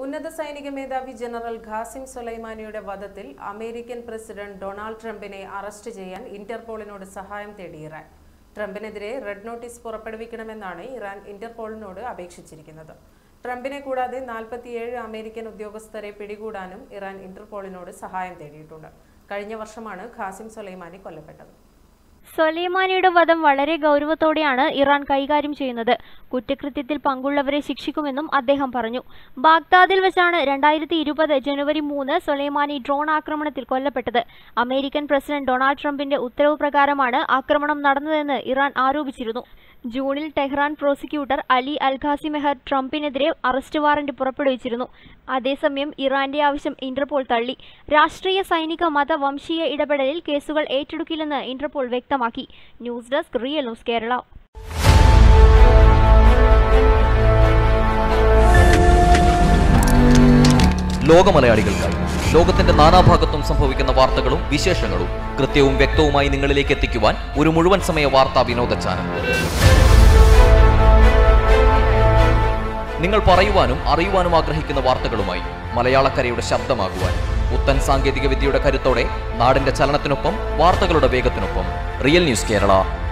ഉന്നത സൈനിക മേധാവി ജനറൽ ഖാസിം സുലൈമാനിയുടെ വധത്തിൽ അമേരിക്കൻ പ്രസിഡന്റ് ഡൊണാൾഡ് ട്രംപിനെ അറസ്റ്റ് ചെയ്യാൻ ഇന്റർപോളിനോട് സഹായം തേടി ഇറാൻ ട്രംപിനെതിരെ റെഡ് നോട്ടീസ് പുറപ്പെടുവിക്കണമെന്നാണ് ഇറാൻ ഇന്റർപോളിനോട് അപേക്ഷിച്ചിരിക്കുന്നത് ട്രംപിനെ കൂടാതെ നാൽപ്പത്തിയേഴ് അമേരിക്കൻ ഉദ്യോഗസ്ഥരെ പിടികൂടാനും ഇറാൻ ഇന്റർപോളിനോട് സഹായം തേടിയിട്ടുണ്ട് കഴിഞ്ഞ വർഷമാണ് ഖാസിം സുലൈമാനി കൊല്ലപ്പെട്ടത് സൊലൈമാനിയുടെ വധം വളരെ ഗൗരവത്തോടെയാണ് ഇറാൻ കൈകാര്യം ചെയ്യുന്നത് കുറ്റകൃത്യത്തിൽ പങ്കുള്ളവരെ ശിക്ഷിക്കുമെന്നും അദ്ദേഹം പറഞ്ഞു ബാഗ്ദാദിൽ വെച്ചാണ് രണ്ടായിരത്തി ഇരുപത് ജനുവരി മൂന്ന് സൊലൈമാനി ഡ്രോൺ ആക്രമണത്തിൽ കൊല്ലപ്പെട്ടത് അമേരിക്കൻ പ്രസിഡന്റ് ഡൊണാൾഡ് ട്രംപിന്റെ ഉത്തരവ് പ്രകാരമാണ് ആക്രമണം നടന്നതെന്ന് ഇറാൻ ആരോപിച്ചിരുന്നു ജൂണിൽ Tehran prosecutor Ali Alqasimehr ട്രംപിനെതിരെ അറസ്റ്റ് വാറന്റ് പുറപ്പെടുവിച്ചിരുന്നു അതേസമയം ഇറാന്റെ ആവശ്യം ഇന്റർപോൾ തള്ളി രാഷ്ട്രീയ സൈനിക മത വംശീയ ഇടപെടലിൽ കേസുകൾ ഏറ്റെടുക്കില്ലെന്ന് ഇന്റർപോൾ വ്യക്തമാക്കി news desk real news Kerala ലോകമലയാളികൾക്കായി ലോകത്തിന്റെ നാനാഭാഗത്തും സംഭവിക്കുന്ന വാർത്തകളും വിശേഷങ്ങളും കൃത്യവും വ്യക്തവുമായി നിങ്ങളിലേക്ക് എത്തിക്കുവാൻ ഒരു മുഴുവൻ സമയ വാർത്താ വിനോദ ചാനൽ നിങ്ങൾ പറയുവാനും അറിയുവാനും ആഗ്രഹിക്കുന്ന വാർത്തകളുമായി മലയാളക്കരയുടെ ശബ്ദമാകുവാൻ പുത്തൻ സാങ്കേതിക വിദ്യയുടെ കരുത്തോടെ നാടിന്റെ ചലനത്തിനൊപ്പം വാർത്തകളുടെ വേഗത്തിനൊപ്പം റിയൽ ന്യൂസ് കേരള